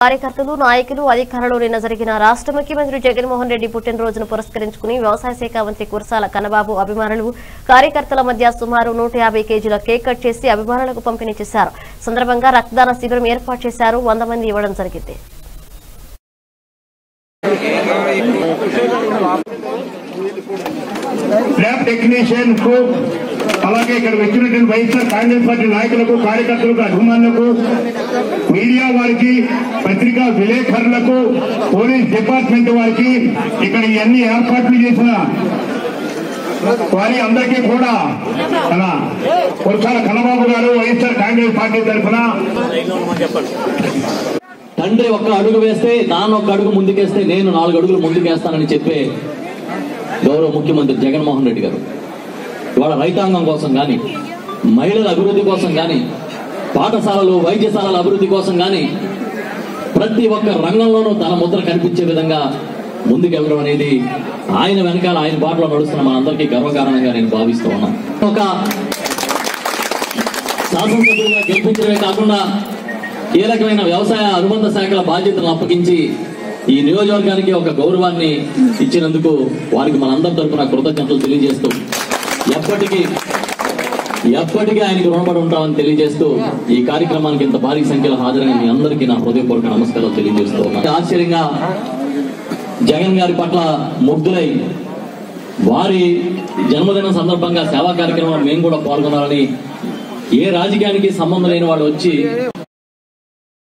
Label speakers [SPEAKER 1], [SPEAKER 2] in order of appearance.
[SPEAKER 1] కార్యకర్తలు నాయకులు అధికారులు నిన్న జరిగిన రాష్ట్ర ముఖ్యమంత్రి జగన్మోహన్ రెడ్డి పుట్టినరోజును పురస్కరించుకుని వ్యవసాయ శాఖ మంత్రి కురసాల కన్నబాబు అభిమానులు కార్యకర్తల మధ్య సుమారు నూట యాభై కేజీల కేక్ కట్ చేసి అభిమానులకు పంపిణీ చేశారు సందర్భంగా రక్తదాన శిబిరం ఏర్పాటు చేశారు వంద మంది ఇవ్వడం జరిగింది
[SPEAKER 2] ల్యాబ్ టెక్నీషియన్ కు అలాగే ఇక్కడ వచ్చినటువంటి వైఎస్ఆర్ కాంగ్రెస్ పార్టీ నాయకులకు కార్యకర్తలకు అభిమానులకు మీడియా వారికి పత్రికా విలేకరులకు పోలీస్ డిపార్ట్మెంట్ వారికి ఇక్కడ ఇవన్నీ ఏర్పాట్లు చేసిన వారి అందరికీ కూడా మన కురసాల కన్నబాబు గారు వైఎస్ఆర్ కాంగ్రెస్ పార్టీ తరఫున
[SPEAKER 3] తండ్రి ఒక్క అడుగు వేస్తే నాన్న ఒక్క అడుగు ముందుకేస్తే నేను నాలుగు అడుగులు ముందుకేస్తానని చెప్పే గౌరవ ముఖ్యమంత్రి జగన్మోహన్ రెడ్డి గారు ఇవాళ రైతాంగం కోసం కానీ మహిళల అభివృద్ధి కోసం కానీ పాఠశాలలు వైద్యశాలల అభివృద్ధి కోసం కానీ ప్రతి ఒక్క రంగంలోనూ తన ముద్ర కనిపించే విధంగా ముందుకెళ్ళడం అనేది ఆయన వెనకాల ఆయన బాటలో నడుస్తున్న మనందరికీ గర్వకారణంగా నేను భావిస్తూ ఉన్నాను ఒక శాసనసభ్యులుగా గెలిపించడమే కాకుండా కీలకమైన వ్యవసాయ అనుబంధ శాఖల బాధ్యతలను అప్పగించి ఈ నియోజకవర్గానికి ఒక గౌరవాన్ని ఇచ్చినందుకు వారికి మనందరి తరపున కృతజ్ఞతలు తెలియజేస్తూ ఎప్పటికీ ఎప్పటికీ ఆయనకు రుణపడి ఉంటామని తెలియజేస్తూ ఈ కార్యక్రమానికి ఇంత భారీ సంఖ్యలో హాజరైన మీ అందరికీ నా హృదయపూర్వక నమస్కారాలు తెలియజేస్తూ ఉన్నాను ఆశ్చర్యంగా జగన్ గారి పట్ల ముగ్ధులై వారి జన్మదిన సందర్భంగా సేవా కార్యక్రమం మేము కూడా పాల్గొనాలని ఏ రాజకీయానికి సంబంధం లేని వాళ్ళు వచ్చి